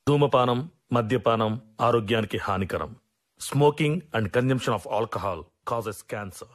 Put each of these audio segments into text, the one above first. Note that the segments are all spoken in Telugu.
ధూమపానం మద్యపానం ఆరోగ్యానికి హానికరం smoking and consumption of alcohol causes cancer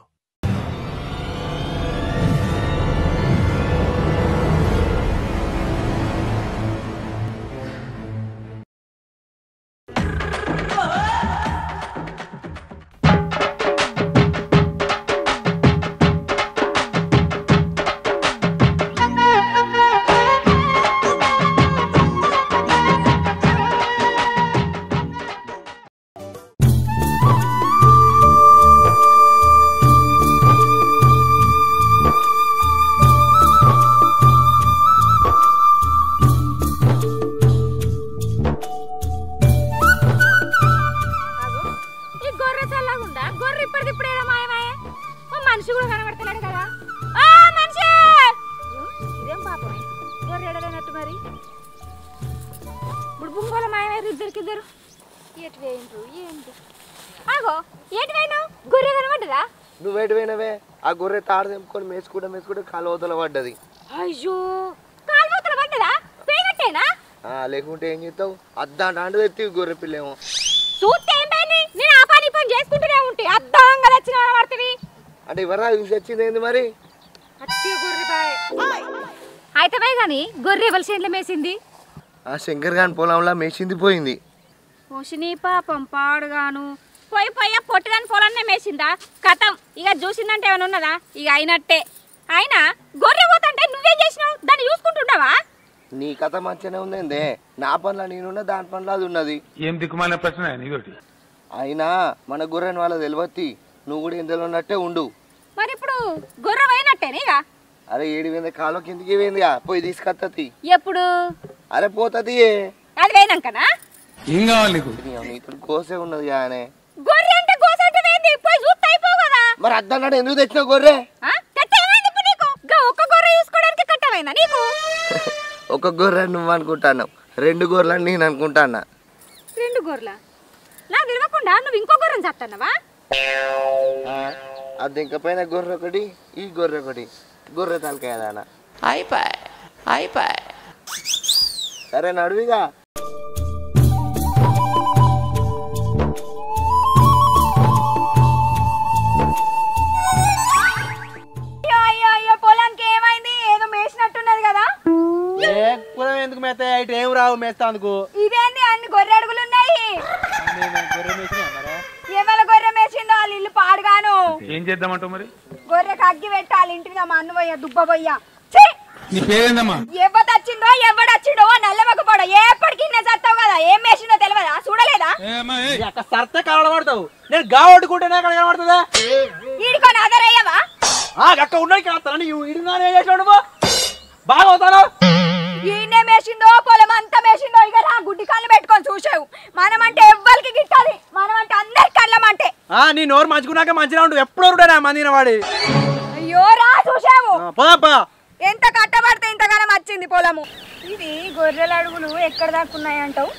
ఆగు. ఈ గొర్రె చల్లగుండా గొర్రె ఇప్పటిది ఇప్పుడు ఏదో మాయమాయే ఓ మనిషి కూడా కనబడతలేడు కదా ఆ మనిషి ఉ, ఇదేం పాపం గొర్రె ఎడలేనట్టు మరి ఇప్పుడు బుంగోల మాయమయ్యారు ఇద్దరికిద్దరు ఎటు వేయండ్రు ఏంటి ఆగో ఎటు వేయను గొర్రె కనబడ్డదా నువ్వు వేటి పోయినవే ఆ గొర్రె తాడు తెంపుకొని మేసుకుంటే మేసుకుంటే కాలువతల పడ్డది అయ్యో కాలువతల పడ్డదా పోయినట్టేనా ఆ, లేకుంటే ఏం చేస్తావు అద్దాంటాండు తెత్తి గొర్రె పిల్లేమో చూస్తే ఏం పోయింది నేను ఆ పని ఈ పని చేసుకుంటూనే ఉంటే అద్దంగా వచ్చిన పడుతుంది అంటే ఎవరా చూసి వచ్చింది ఏంది మరి అట్టి గొర్రె బాయ్ అయితే బాయ్ కానీ గొర్రె ఎవరి చేనులో మేసింది ఆ శంకర్ గాని పొలంలో మేసింది పోయింది ఓషిని పాపం పాడుగాను పోయి పోయి ఆ పొట్టిదాని పొలాన్నే మేసిందా కథం ఇక చూసిందంటే ఏమైనా ఉన్నదా ఇక అయినట్టే అయినా గొర్రె పోతుంటే నువ్వేం చేసినావు దాన్ని చూసుకుంటుండవా నీ కథ మంచిగానే ఉందేందే నా పనుల నేనున్నా దాని పనులు అది ఉన్నది ఏం దిక్కుమాలిన ప్రశ్న నీతోటి అయినా మన గొర్రెని వాళ్ళ తెలివత్తి నువ్వు కూడా ఇందులో ఉన్నట్టే ఉండు మరి ఇప్పుడు గొర్రె పోయినట్టేనే ఇక అరే ఏడు వేంది కాలో కిందికి వేందిగా పోయి తీసుకొత్తది ఎప్పుడు అరే పోతుంది అది పోయినాకనా ఏం కావాలి నీకు నీతో కోసే ఉన్నది కానీ గొర్రె అంటే గోసంటే వేంది పోయి చూస్తే అయిపోవు కదా మరి అద్దన్నాడు ఎందుకు తెచ్చినావు గొర్రె ఆ? కట్ట ఏమైంది ఇప్పుడు నీకు గా ఒక్క గొర్రె చూసుకోవడానికి కట్టమైందా నీకు ఒక గొర్రె నువ్వు అనుకుంటాను రెండు గొర్రెలని నేను అనుకుంటానా రెండు గొర్రెల నాకు తెలియకుండా నువ్వు ఇంకో గొర్రెని చెప్తున్నావా ఆ, అది ఇంక పైన గొర్రె ఒకటి ఈ గొర్రె ఒకటి గొర్రె తలకాయ దాన అయిపోయి అయిపోయి సరే నడువిగా అయ్యో అయ్యో అయ్యో పొలానికి ఏమైంది ఏదో మేసినట్టున్నది కదా పొలం ఎందుకు మేత ఇటు ఏం రావు మేస్తా అందుకు ఇదేంది అన్ని గొర్రె అడుగులు ఉన్నాయి గొర్రె మేసినా మరా ఏమైనా గొర్రె మేసిందో వాళ్ళ ఇల్లు పాడుగాను ఏం చేద్దామంటావు మరి గొర్రెకి అగ్గి పెట్టాలి ఇంటి మీద మా అన్న పోయ్యా దుబ్బ పోయ్యా ఛీ! నీ పేరేందమ్మా ఎవడు వచ్చిందో ఎవడు వచ్చిండో నల్లమకపోవడం ఎప్పటికీ నేను చస్తావు కదా ఏం మేసిందో తెలియదా చూడలేదా అక్క సర్తే కనబడతావు నేను గా కొట్టుకుంటేనే అక్కడ కనబడుతుందా ఈడుకొని ఆధారయ్యవా ఆ అక్క ఉన్నాయి కాస్తాను నువ్వు ఇడినానే ఏం చేసావు నువ్వు బాగా అవుతాను ఈయనే మేసిందో పొలం అంతా మేసిందో ఇక రా గుడ్డి కళ్ళు పెట్టుకొని చూసావు మనమంటే ఎవ్వరికి గిట్టాలి మనమంటే అందరికి కళ్ళమంటే ఆ నీ నోరు మంచుకున్నాక మంచిగా ఉండు ఎప్పుడు ఉంటా మందిన వాడి అయ్యో రా చూసావు ఆ, పోదప్పా ఎంత కట్టబడితే ఇంతగానం వచ్చింది పొలము ఇది గొర్రెల అడుగులు ఎక్కడ దాక్కున్నాయి అంటావు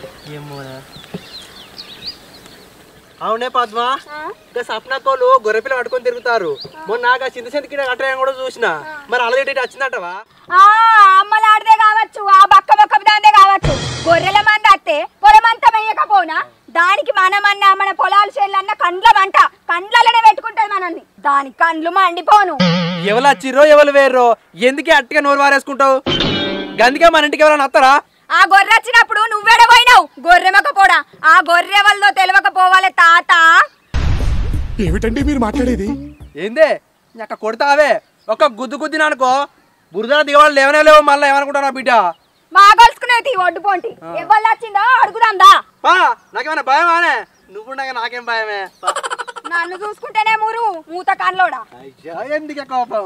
అవునే పద్మ ఇంకా సప్నకోలు గొర్రెపిల్ల పట్టుకొని తిరుగుతారు మొన్న నాకు చింత చింతకి కట్టడం కూడా చూసిన మరి అలా ఇటు వచ్చిందటవా ఆ అమ్మలాడితే కావచ్చు ఆ బక్క బక్క దాందే కావచ్చు గొర్రెల మంది అత్తే పొలం అంతా మేయకపోనా దానికి మనమన్నా మన పొలాలు చేయాలన్న కండ్ల మంట కండ్లలోనే పెట్టుకుంటది మనల్ని దాని కండ్లు మండిపోను ఎవరు వచ్చిర్రో ఎవరు వేర్రో ఎందుకే అట్టిగా నోరు వారేసుకుంటావు గందుకే మన ఇంటికి ఎవరైనా వస్తారా ఆ గొర్రె వచ్చినప్పుడు నువ్వేడ పోయినావు గొర్రెమకపోడా ఆ గొర్రె వల్ల తెలియకపోవాలి తాత ఏమిటండి మీరు మాట్లాడేది ఏందే అక్క కొడతావే ఒక గుద్దు గుద్దిన అనుకో బురద దిగవాళ్ళు లేవనే లేవు మళ్ళీ ఏమనుకుంటారా బిడ్డ మా గొలుసుకునేది ఒడ్డు పోంటి ఎవరు వచ్చిందో అడుగుదాందా పా నాకేమైనా భయమానే నువ్వు నాక నాకేం భయమే నన్ను చూసుకుంటేనే మూరు మూత కాన్లోడా అయ్యా ఎందుకే కోపం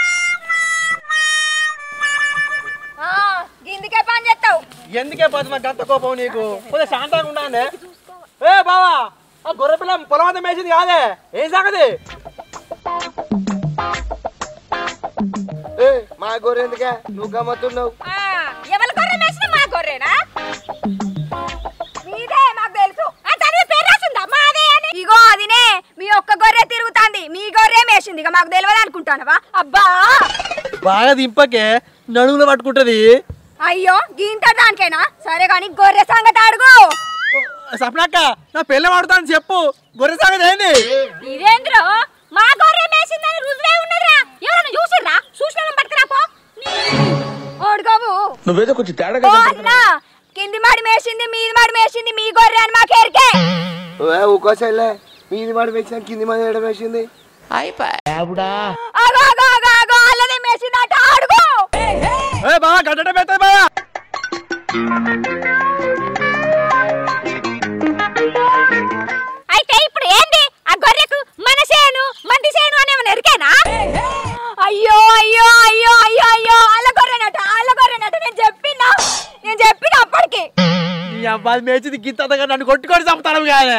ఆ, గిందికే పని చేస్తావు ఎందుకే పద్మ గంత కోపం నీకు కొంచెం శాంతంగా ఉండానే ఏ బావా ఆ గొర్రె పిల్ల పొలం అంతా మేసింది కాదే ఏం సంగతి ఏ మా గొర్రె ఎందుకే నువ్వు గమ్మత్తున్నావు ఆ, ఎవరి గొర్రె మేసిన మా గొర్రెనా మీదే మాకు తెలుసు ఆ, దాని మీద పేరు రాసిందా మాదే అని ఇగో అదినే మీ ఒక్క గొర్రె తిరుగుతాంది మీ గొర్రె మేసింది ఇక మాకు తెలియదు అనుకుంటానవా అబ్బా బాగా దింపకే నడుములో పట్టుకుంటది అయ్యో గీంత దానికైనా సరే కానీ గొర్రె సంగతి సప్నక్క నా పెళ్ళి ఆడుతాను చెప్పు గొర్రె సాగదు ఏంది ఇదేంద్రో మా గొర్రె మేసిందని రుజువే ఉన్నదిరా ఎవరన్నా చూసిర్రా చూసిన పట్టుకురా పో ఓడుకోవు నువ్వేదో కొంచెం తేడా ఓ అన్నా కింది మాడి మేసింది మీది మాడి మేసింది మీ గొర్రె అని మాకేరికే ఓ ఊకోసలే మీది మాడి వేసిన కింది మాడి ఎడ వేసింది ఆగో ఆగో ఆగో ఆగో అల్లదే మేసిందట అడుగు ఏ బావా గడ్డ పెడతాయి బావా అయితే ఇప్పుడు ఏంది ఆ గొర్రెకు మన సేను మంది సేను అని ఏమైనా ఎరికేనా అయ్యో అయ్యో అయ్యో అయ్యో అయ్యో అల్ల గొర్రెనట అల్ల గొర్రెనట నేను చెప్పినా నేను చెప్పిన అప్పటికి నీ అబ్బాయి మేచింది గిత్తంతగా నన్ను కొట్టుకొని చంపుతాను కానీ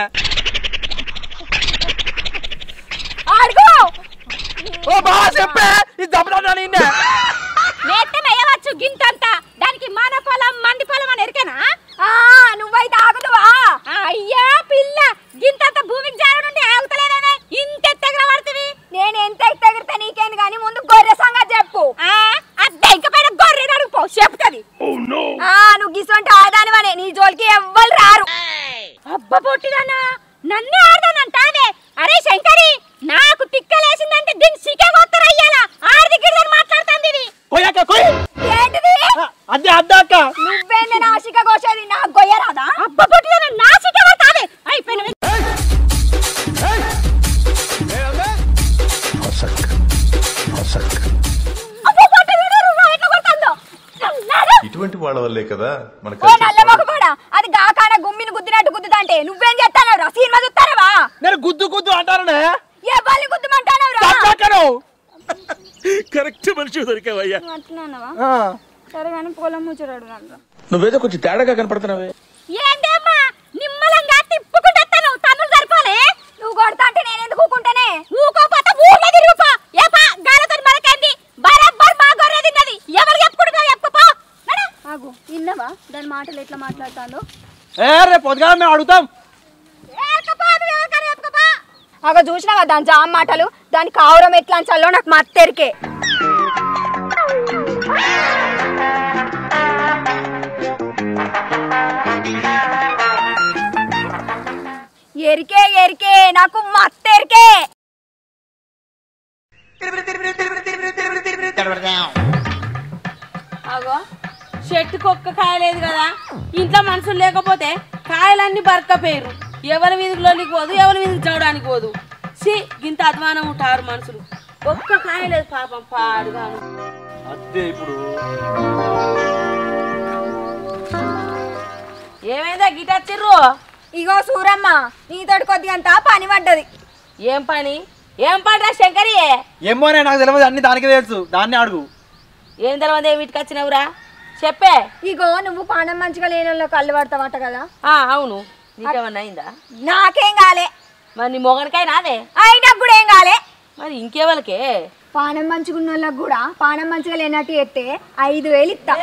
అడుగు ఓ బావా చెప్పే ఇది చంపుతాను నిన్నే మేస్తే మేయవచ్చు గింతంత దానికి మన పొలం మంది పొలం అని ఎరికేనా ఆ నువ్వైతే ఆగుదువా అయ్యా పిల్ల గింతంత భూమికి జార నుండి ఆగుతలేనే ఇంత ఎత్తెగర పడుతుంది నేను ఎంత ఎత్తెగిరితే నీకేంది కానీ ముందు గొర్రె సంగతి చెప్పు అద్దె ఇంక పైన గొర్రె అడుగుపో చెప్తుంది ఆ నువ్వు గిసొంటి ఆదానివనే నీ జోలికి ఎవ్వరు రారు అబ్బ పొట్టిదన్నా నన్నే ఆడదానంటావే అరే శంకరి నాకు తిక్కలేసిందంటే దీన్ని సికే కొత్తరయ్యాలా ఆడి దగ్గర మాట్లాడుతుంది ఇది కొయ్యాక కొయ్ ఏంటిది అదే అద్దా అక్క నువ్వేంది నాసిక కోసేది నా గొయ్యరాదా అబ్బ పొట్టిదన్న నాసిక కొడతావే అయిపోయిన ఇటువంటి వాళ్ళ వల్లే కదా మన ఓ నల్ల మొగపోడా అది గాకాన గుమ్మిని గుద్దినట్టు గుద్దుదంటే నువ్వేం చేస్తానవరా సినిమా చూస్తానవా నేను గుద్దు గుద్దు అంటానే ఏ బల్లి గుద్దుమంటానవరా చంపకను కరెక్ట్ మనిషి దొరికావయ్యా అంటున్నానవా సరే కానీ పొలం ముచ్చరాడు నువ్వేదో కొంచెం తేడాగా కనపడుతున్నావే ఏంటమ్మా నిమ్మలంగా తిప్పుకుంటాను తమ్ముడు సరిపోలే నువ్వు కొడతా అంటే నేను ఎందుకు ఊకుంటానే ఊకోపోతే ఊళ్ళో తిరుగుపో ఏపా గాలతో మనకేంది బరాబర్ మా గొర్రె తిన్నది ఎవరు చెప్పుకుంటున్నావు చెప్పుకో ఆగు విన్నవా దాని మాటలు ఎట్లా మాట్లాడుతాందో ఏ రేపు పొద్దుగా మేము అడుగుతాం అగ చూసినావా దాని జామ్ మాటలు దాని కావురం ఎట్లా అంచాలో నాకు మత్తెరికే ఎరికే ఎరికే నాకు మత్తెరికే అగో చెట్టుకు ఒక్క కాయ లేదు కదా ఇంట్లో మనుషులు లేకపోతే కాయలన్నీ బరకపోయారు ఎవరి మీదకి లోనికి పోదు ఎవరి మీదకి చవడానికి పోదు సి ఇంత అధ్వానం ఉంటారు మనుషులు ఒక్క కాయ లేదు పాపం పాడుగాను అదే ఇప్పుడు ఏమైందా గిటచ్చిర్రు ఇగో సూరమ్మ నీతోటి కొద్దిగంత పని పడ్డది ఏం పని ఏం పడరా శంకరి ఏమోనే నాకు తెలియదు అన్ని దానికే తెలుసు దాన్ని అడుగు ఏం తెలియదు ఏమిటికి వచ్చినవురా చెప్పే ఇగో నువ్వు పానం మంచిగా లేని వాళ్ళకి కళ్ళు పడతావట కదా ఆ అవును నీకేమన్నా అయిందా నాకేం కాలే మరి నీ మొగనికైనా అదే అయినా కూడా ఏం కాలే మరి ఇంకేవాళ్ళకే పానం మంచిగా ఉన్న వాళ్ళకి కూడా పానం మంచిగా లేనట్టు ఎత్తే ఐదు వేలు ఇస్తా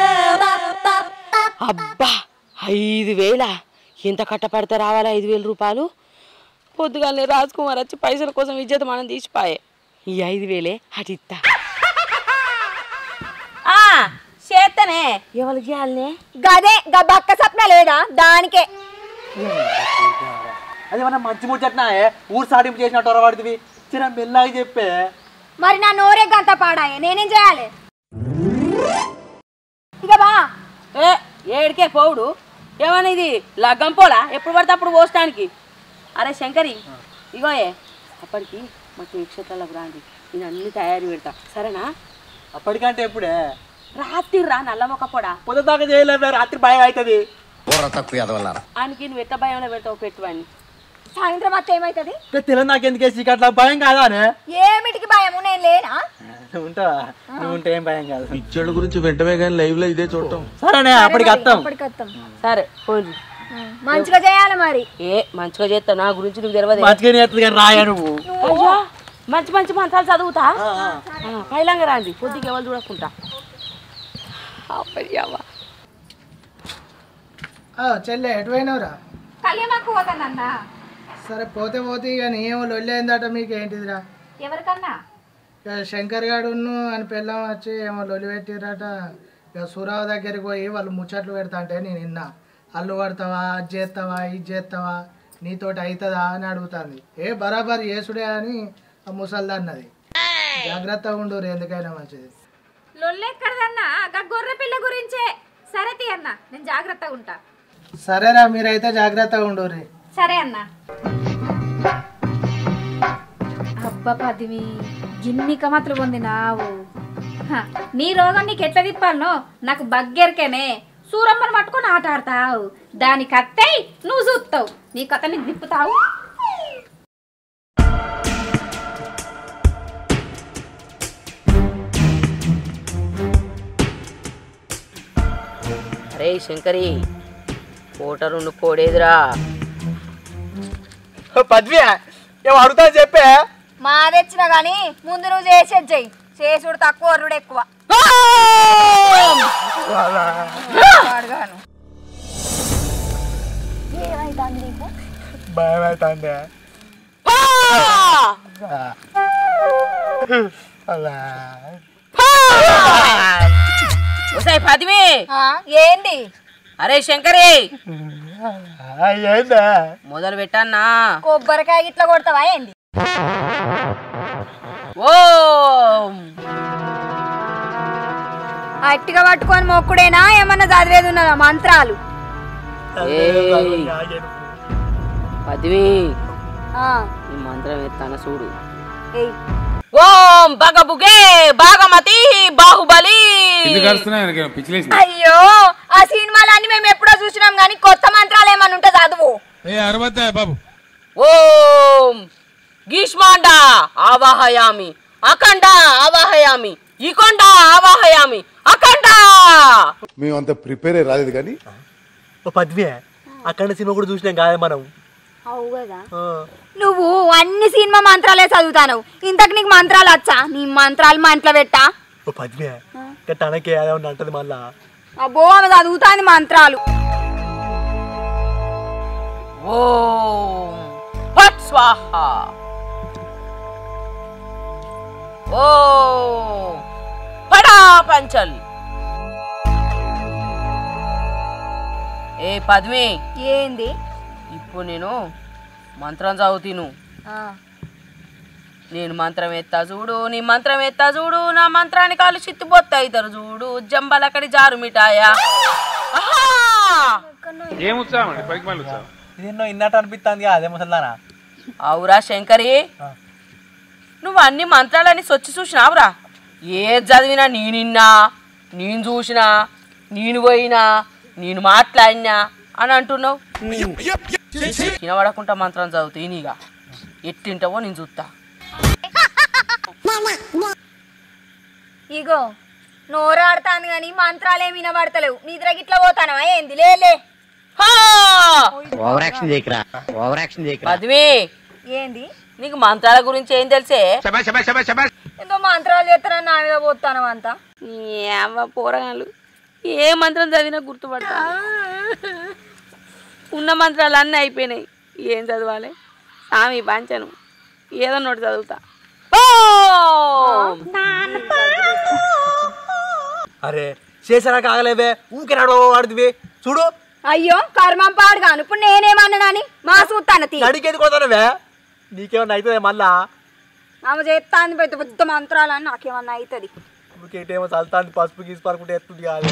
అబ్బా ఐదు వేల ఎంత కట్టపడితే రావాలా ఐదు వేల రూపాయలు పొద్దుగానే రాజ్ కుమార్ వచ్చి పైసల కోసం ఇజ్జత మనం తీసిపాయే ఈ ఐదు వేలే అటు ఇత్తా ఆ, చేత్తనే ఎవరికి చేయాలనే గదే గా బక్క సప్న లేదా దానికే అది మన మంచి ముచ్చట్నా ఊరు సాటింపు చేసినట్టు వరవాడివి చిన్న మెల్లగా చెప్పే మరి నా నోరే గంత పాడాయే నేనేం చేయాలి ఇక బా ఏ ఏడికే పోవుడు ఏమన్నా ఇది లగ్గం పోలా ఎప్పుడు పడితే అప్పుడు పోసడానికి అరే శంకరి ఇగోయే అప్పటికి మాకు నక్షత్రాలకు రాండి నేను అన్ని తయారు పెడతా సరేనా అప్పటికంటే ఎప్పుడే రాత్రి రా నల్లమొక్క పొడా పొద్దు దాకా చేయలేదు రాత్రి భయం అవుతుంది ఆయనకి నువ్వు ఎట్ట భయంలో పెడతావు పెట్టువని సాయంత్రం అత్త ఏమైతుంది తెలియదు నాకు ఎందుకే చీకట్లా భయం కాదా అనే ఏమిటికి భయము నేను లేనా నువ్వు ఉంటావా నువ్వు ఉంటే ఏం భయం కాదు పిచ్చోళ్ళ గురించి వెంటనే కానీ లైవ్ లో ఇదే చూడటం సరేనే అప్పటికి వస్తాం అప్పటికి వస్తాం సరే పోయి మంచిగా చేయాలి మరి ఏ మంచిగా చేస్తావు నా గురించి నువ్వు తెలియదు మంచిగా నేర్తుంది కానీ రాయా నువ్వు అయ్యో మంచి మంచి మంత్రాలు చదువుతా ఆ, పైలంగా రాండి పొద్దుకి ఎవరు చూడకుంటా అబ్బయ్యవ్వా చెల్లె ఎటు పోయినవురా కళ్యాణకు పోతానన్నా సరే పోతే పోతే ఇక నీయేమో లొల్లి అయిందట మీకు ఏంటిదిరా ఎవరికన్నా ఇక శంకర్ గాడును అని పిల్లం వచ్చి ఏమో లొల్లి పెట్టిరట ఇక సూరావు దగ్గరికి పోయి వాళ్ళు ముచ్చట్లు పెడతా అంటే నేను విన్నా అల్లు పడతావా అది చేస్తావా ఇది చేస్తావా నీతోటి అవుతుందా అని అడుగుతుంది ఏ బరాబర్ చేసుడే అని ఆ ముసల్ది అన్నది జాగ్రత్తగా ఉండు ఎందుకైనా మంచిది లొల్లెక్కడదన్నా గా గొర్రె పిల్ల గురించే సరే తీ అన్న నేను జాగ్రత్తగా ఉంటా సరేరా మీరైతే జాగ్రత్తగా ఉండు రే సరే అన్న అబ్బా పదివి గిన్ని కమతులు పొందినావు హ, నీ రోగం నీకు ఎట్లా తిప్పాలనో నాకు బగ్గెరికేనే సూరమ్మని పట్టుకొని ఆట ఆడతావు దానికి అత్తయి నువ్వు చూస్తావు నీ కథ నీకు తిప్పుతావు అరే శంకరి పూట రెండు కోడేదిరా పద్వి ఏమో అడుగుతా చెప్పే మా తెచ్చినా గాని ముందు నువ్వు చేసేది చెయ్యి చేసుడు తక్కువ ఒర్రుడు ఎక్కువ అడగాను ఏమైతుంది నీకు భయం అవుతుంది అలా ఒసాయి పదివి ఆ, ఏంది అరే శంకరి ఏందా మొదలు పెట్టన్నా కొబ్బరికాయ గిట్ల కొడతావా ఏంది ఓ అట్టిగా పట్టుకొని మొక్కుడేనా ఏమన్నా చదివేది ఉన్నదా మంత్రాలు పదివి ఆ, ఈ మంత్రం ఎత్తాన చూడు ఏయ్. ఓం బగబుగే బాగమతి బాహుబలి ఎందుకు కలుస్తున్నాయి పిచ్చిలేసి అయ్యో ఆ సినిమాలన్నీ మేము ఎప్పుడో చూసినాం కానీ కొత్త మంత్రాలు ఏమన్నా ఉంటే చదువు ఏ అరవత్తా బాబు ఓం గీష్మాండ ఆవాహయామి అఖండ ఆవాహయామి ఇకొండ ఆవాహయామి అఖండ మేము అంత ప్రిపేర్ రాలేదు కానీ ఓ పద్వి అక్కడ సినిమా కూడా చూసినాం కాదే మనం అవు కదా ఆ. నువ్వు అన్ని సినిమా మంత్రాలే చదువుతాను ఇంతకు నీకు మంత్రాలు వచ్చా నీ మంత్రాలు మా ఇంట్లో పెట్టా ఓ పద్వి గట్ట అనకే అదే ఉంది అంటది మళ్ళా అబ్బో ఆమె చదువుతాంది మంత్రాలు ఓం ఫట్ స్వాహ ఓం పడా పంచల్ ఏ పద్మి ఏంది ఇప్పుడు నేను మంత్రం చదువుతీను ఆ, నేను మంత్రం ఎత్తా చూడు నీ మంత్రం ఎత్తా చూడు నా మంత్రాన్ని కాళ్ళు చిత్తిపోతాయి చూడు జంబలకడి జారు మిఠాయా ఆహా! ఏం ఉత్సాహం అండి పైకి మళ్ళీ ఉత్సాహం ఇదేన్నో ఇన్నట్టు అనిపిస్తుంది అదే ముసల్దానా అవురా శంకరి నువ్వు అన్ని మంత్రాలని సొచ్చి చూసినావురా ఏ చదివినా నేనిన్నా నేను చూసినా నేను పోయినా నేను మాట్లాడినా అని అంటున్నావు వినబడకుండా మంత్రం చదువుతాయి నీగా ఎట్టింటావో నేను చూస్తా ఇగో నోరాడుతాంది కానీ మంత్రాలు ఏమి వినబడతలేవు నిద్ర గిట్ల పోతానా ఏంది లేలే హా! ఓవర్ యాక్షన్ చేయకరా ఓవర్ యాక్షన్ చేయకరా పద్మి ఏంది నీకు మంత్రాల గురించి ఏం తెలిసే ఎంతో మంత్రాలు చేస్తానని నా మీద పోతాను అంతా ఏవ్వ పోరగాళ్ళు ఏ మంత్రం చదివినా గుర్తుపడతా ఉన్న మంత్రాలు అన్నీ అయిపోయినాయి ఏం చదవాలి స్వామి పంచను ఏదో నోటి చదువుతా ఓం! అరే చేసారా కాగలేవే ఊకే నడవ వాడుదివి చూడు అయ్యో కర్మం పాడుగాను ఇప్పుడు నేనేమన్నానని మా చూస్తాను తీ నడికేది కొడతానవే నీకేమన్నా అవుతుంది మళ్ళా ఆమె చేస్తాంది పెద్ద పెద్ద మంత్రాలని నాకేమన్నా అవుతుంది ఊకేటేమో చల్తాంది పసుపు గీసి పడుకుంటే ఎత్తుంది కాదు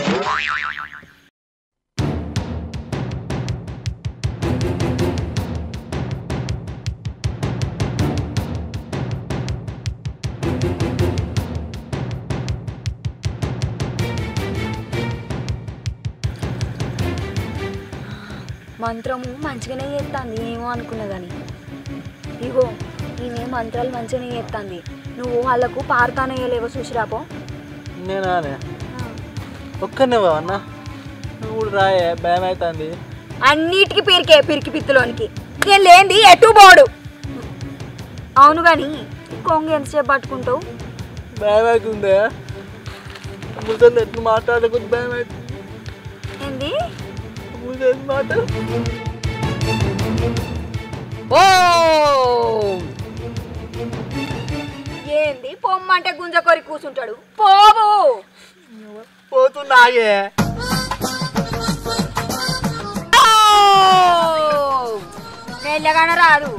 మంత్రము మంచిగానే చేస్తాంది ఏమో అనుకున్నా కానీ ఇగో ఈమె మంత్రాలు మంచిగానే చేస్తాంది నువ్వు వాళ్ళకు పారుతానయ్యలేవో చూసిరాపో నేనానే ఒక్కనే అన్న నువ్వు కూడా రాయే భయం అవుతుంది అన్నిటికి పిరికే పిరికి పిత్తులోనికి నేను లేంది ఎటు బోడు అవును కానీ కొంగ ఎంతసేపు పట్టుకుంటావు భయం అవుతుందే ముసలి ఎట్లు మాట్లాడకుండా భయం అవుతుంది ఏంది ముసలి మాట ఓం! ఏంది పొమ్మంటే గుంజ కొరి కూర్చుంటాడు పోవు పోతున్నాగే మెల్లగాన రాదు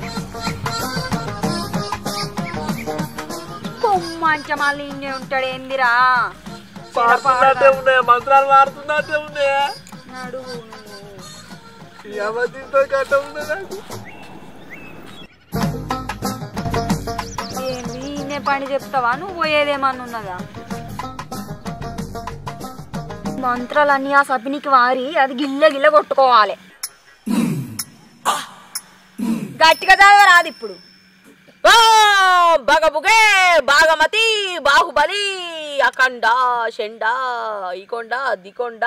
మంచమాలి ఇన్నే ఉంటాడు ఏందిరా ఉన్నాయి మంత్రాలు మారుతున్నట్టే ఉన్నాయా నడువు ఎవరితో గట్ట ఉంది నాకు ఏంది ఇన్నే పని చెప్తావా నువ్వు పోయేదేమన్నా ఉన్నదా మంత్రాలన్నీ ఆ సభినికి వారి అది గిల్ల గిల్ల కొట్టుకోవాలి గట్టిగా చదవరాదు ఇప్పుడు బగబుగే బాగమతి బాహుబలి అఖండ షెండ ఈకొండ దికొండ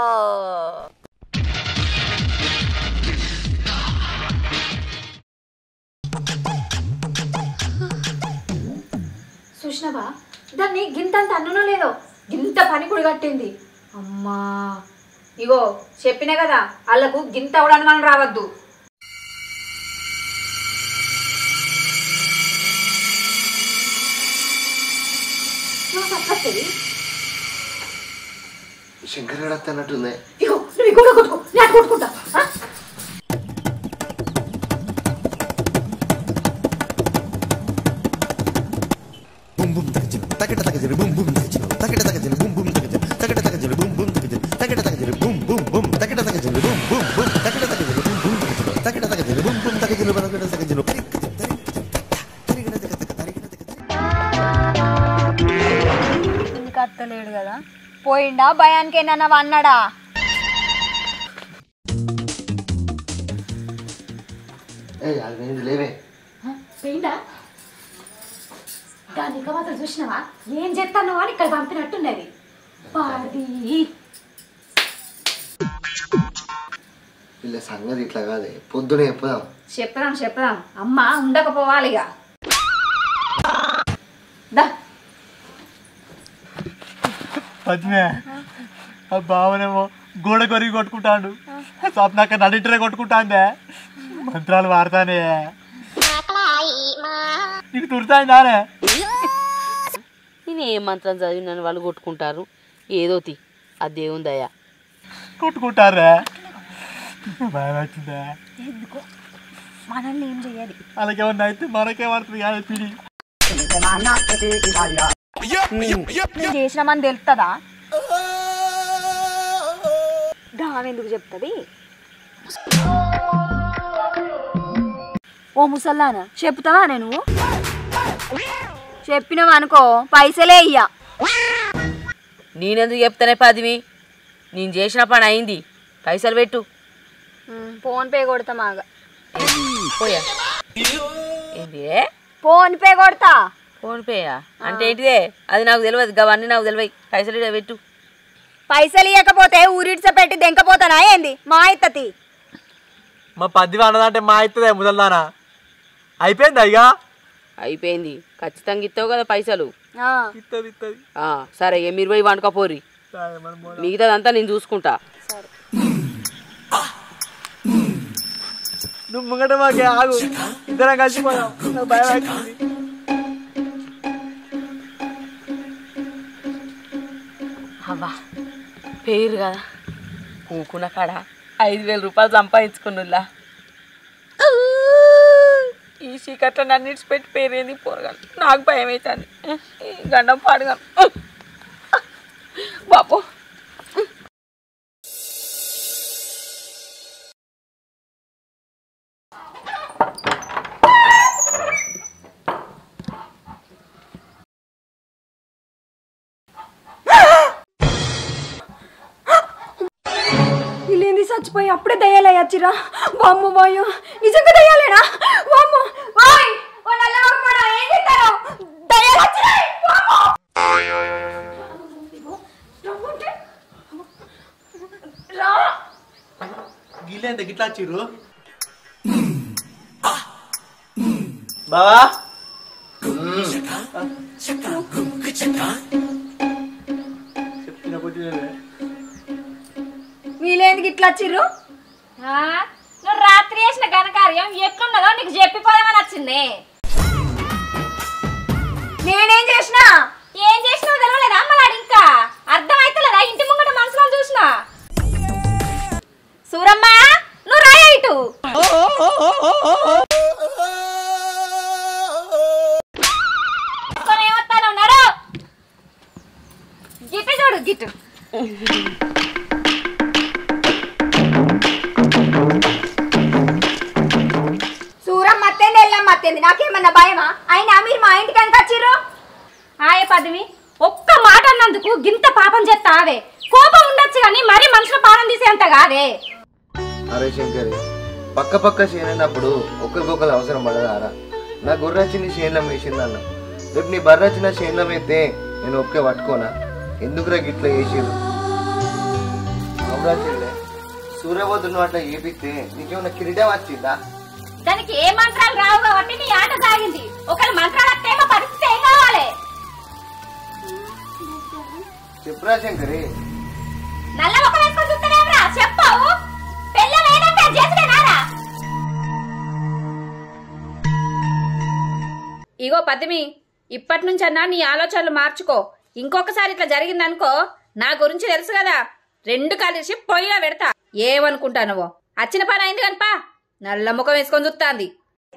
చూసినవా దాన్ని గింతంత అన్ననో లేదో గింత పని కూడా కట్టింది అమ్మా ఇగో చెప్పినా కదా వాళ్ళకు గింత కూడా అనుమానం రావద్దు నువ్వు తప్పొస్తుంది. శంకర్ గడ అన్నట్టుంది ఇగో నువ్వు కూడా కొట్టుకో నేను కొట్టుకుంటా ఆ? ఇంటికి అత్తలేడు కదా పోయిండా భయానికి ఏమన్నా అన్నాడా ఏ అది లేవే పోయిండా దాని ఇంకా మాత్రం చూసినావా ఏం చేస్తానో అని ఇక్కడ పంపినట్టున్నది పాది వీళ్ళ సంగతి ఇట్లా కాదే పొద్దునే చెప్పుదాం చెప్పదాం చెప్పదాం అమ్మ ఉండకపోవాలి ఇక దా పద్మే ఆ బావనేమో గోడ కొరిగి కొట్టుకుంటాడు స్వప్నాక నడింటరే కొట్టుకుంటాందే మంత్రాలు వాడతానే నీకు తుడతాయిందానే నేను ఏ మంత్రం చదివినని వాళ్ళు కొట్టుకుంటారు ఏదో తి ఆ దేవుని దయ కొట్టుకుంటారే భయం వచ్చిందే మనల్ని ఏం చెయ్యాలి వాళ్ళకేమన్నా అయితే మనకేమవుతుంది కానీ పిడి నేను చేసినామని తెలుస్తుందా దాని ఎందుకు చెప్తుంది ఓ ముసల్లానా చెప్తావా నేను చెప్పినావు అనుకో పైసలే ఇయ్యా నేనెందుకు చెప్తానే పదివి నేను చేసిన పని అయింది పైసలు పెట్టు ఫోన్ పే కొడతా మాగా పోయా ఏంటి ఫోన్ పే కొడతా ఫోన్ పేయా అంటే ఏంటిదే అది నాకు తెలియదు అవన్నీ నాకు తెలియదు పైసలు ఈడ పెట్టు పైసలు ఇవ్వకపోతే ఊరిడ్చ పెట్టి దెంకపోతానా ఏంది మా ఇత్తతి మా పద్ది అన్నదంటే మా అవుతుందే ముసల్దానా అయిపోయింది అయ్యా అయిపోయింది ఖచ్చితంగా ఇస్తావు కదా పైసలు ఆ, ఇస్తుంది ఇస్తుంది ఆ, సరే ఇక మీరు పోయి వండుకపోర్రి మిగతాదంతా నేను చూసుకుంటా నువ్వు ముంగట మాకే ఆగు ఇద్దరం కలిసిపోయాం నాకు భయం అవుతుంది అవ్వా పేరు కదా కూకున్న కాడ ఐదు వేల రూపాయలు సంపాదించుకున్నులా ఈ చీకట్లో నన్ను ఇడిచిపెట్టి పేరేంది పోరగాను నాకు భయం అవుతుంది ఈ గండం పాడుగాను బాపు వీళ్ళేంది చచ్చిపోయి అప్పుడే దయ్యాలే వచ్చిరా వామ్మ వాయు నిజంగా దయ్యాలేనా వామ్మ వాయ్ ఓ నల్ల మగమడా ఏం చేస్తారు దయ్యాలు వచ్చినాయి వామ్మో! రమ్మంటే? రా గిల్లేంత గిట్లా వచ్చిర్రు బావా చెప్పిన కొద్ది వీళ్ళేందుకు ఇట్లా వచ్చిర్రు నువ్వు రాత్రి చేసిన ఘనకార్యం ఎట్లున్నదో నీకు చెప్పిపోదామని వచ్చింది నేనేం చేసిన ఏం చేసినావు తెలవలేదా అమ్మలాడు ఇంకా అర్థమైతలేదా ఇంటి ముంగట మనసులో చూసిన సూరమ్మ నువ్వు రాయ ఇటు ఏమొస్తాను నడు గిట్టు చూడు గిట్టు సూరం మత్తేంది ఎల్లం మత్తేంది నాకేమన్నా భయమా అయినా మీరు మా ఇంటికి ఎంత వచ్చిర్రు ఆయ పదవి ఒక్క మాట అన్నందుకు గింత పాపం చేస్తావే కోపం ఉండొచ్చు కానీ మరీ మనుషుల పానం తీసేంత కాదే అరే శంకరి పక్క పక్క చేయనప్పుడు ఒకరికొకరు అవసరం పడదారా నా గుర్ర చిన్న చేనులో వేసిందన్న రేపు నీ బర్ర చిన్న చేనులో అయితే నేను ఒకే పట్టుకోనా ఎందుకురా గిట్ల వేసిరు అవునా చెల్లె సూర్యబోధును అట్లా ఏపిస్తే నీకేమన్నా కిరీటం వచ్చిందా దానికి ఏ మంత్రాలు రావు కాబట్టి నీ ఆట సాగింది ఒకరి మంత్రాలు వస్తేమో పరిస్థితి ఏం కావాలి చెప్పురా శంకరి నల్ల ఒక వేసుకొని చూస్తేనేమరా చెప్పావు పెళ్ళం ఏదంటే అది చేసుడేనారా ఇగో పద్మి ఇప్పటి నుంచన్నా నీ ఆలోచనలు మార్చుకో ఇంకొకసారి ఇట్లా జరిగిందనుకో నా గురించి తెలుసు కదా రెండు కలిసి పొయ్యిలో పెడతా ఏమనుకుంటానువో వచ్చిన పని అయింది కనుపా నల్ల ముఖం వేసుకొని చూస్తాంది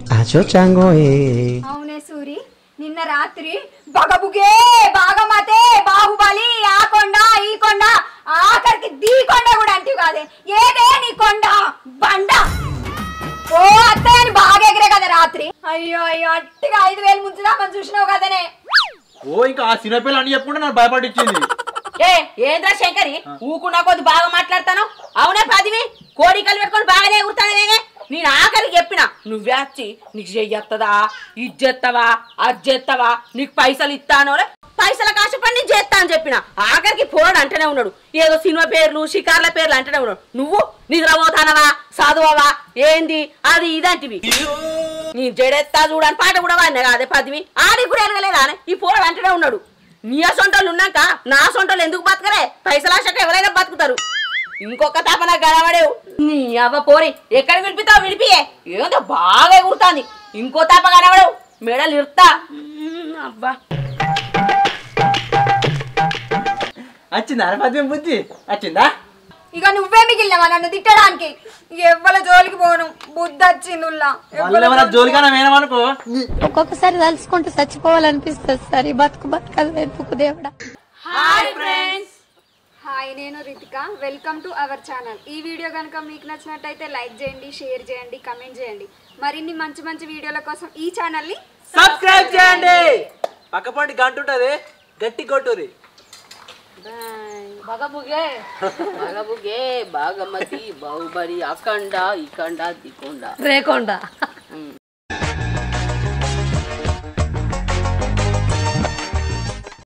అవునే సూరి నిన్న రాత్రి బగబుగే బాగమతే బాహుబలి ఆ కొండ ఈ కొండ ఆఖరికి దీ కొండ కూడా అంటివి కాదే ఏదే నీ కొండ బండ ఓ అత్తయ్య అని బాగా ఎగిరే కదా రాత్రి అయ్యో అయ్యో అట్టిగా ఐదు వేలు ముంచుదామని చూసినావు కదనే ఓ ఇంకా ఆ సినిపిల్ల అని చెప్పుకుంటే నన్ను భయపడిచ్చింది ఏ ఏంద్రా శంకరి ఊకున్నా కొద్ది బాగా మాట్లాడతాను అవునే పదివి కోడికలు పెట్టుకొని బాగానే ఎగురుతానే నేను ఆఖరికి చెప్పిన నువ్వే వచ్చి నీకు చెయ్యత్తదా ఇది చేస్తావా అది చేస్తావా నీకు పైసలు ఇస్తాను పైసల కాశపడి నేను చేస్తా అని చెప్పిన ఆఖరికి పోడు అంటేనే ఉన్నాడు ఏదో సినిమా పేర్లు షికార్ల పేర్లు అంటేనే ఉన్నాడు నువ్వు నిద్రపోతానవా చదువవా ఏంది అది ఇదంటివి నీ జడెత్తా చూడని పాట కూడా వాడినా కాదే పదివి ఆడికి కూడా ఎరగలేదా ఈ పోరాడు అంటేనే ఉన్నాడు నీ సొంటోళ్ళు ఉన్నాక నా సొంటోళ్ళు ఎందుకు బతకరే పైసలు ఆశక ఎవరైనా బతుకుతారు ఇంకొక తాప నాకు కనబడేవు నీ అవ్వ పోరి ఎక్కడ విడిపితావు విడిపియే ఏదో బాగా ఎగురుతాంది ఇంకో తాప కనబడవు మెడలు ఇరుతా ఉమ్, అబ్బా వచ్చిందా పద్యం బుద్ధి వచ్చిందా ఇక నువ్వే మిగిలినవా నన్ను తిట్టడానికి ఎవ్వల జోలికి పోను బుద్ధి వచ్చింది ఉల్లా వాళ్ళు ఏమైనా జోలిగానే వేయమనుకో ఒక్కొక్కసారి తలుచుకుంటూ చచ్చిపోవాలనిపిస్తుంది సార్ ఈ బతుకు బతకదు ఎందుకు దేవుడా హాయ్ ఫ్రెండ్స్ హాయ్ నేను Ritika welcome to our channel ఈ వీడియో కనుక మీకు నచ్చినట్టయితే లైక్ చేయండి షేర్ చేయండి కమెంట్ చేయండి మరిన్ని మంచి మంచి వీడియోల కోసం ఈ ఛానల్ని సబ్స్క్రైబ్ చేయండి పక్కపంటి గంట ఉంటది గట్టి కొట్టురి బగబుగే బగబుగే బాగమతి బాహుబలి అఖండ ఇఖండ దికొండ రేకొండ ఉమ్.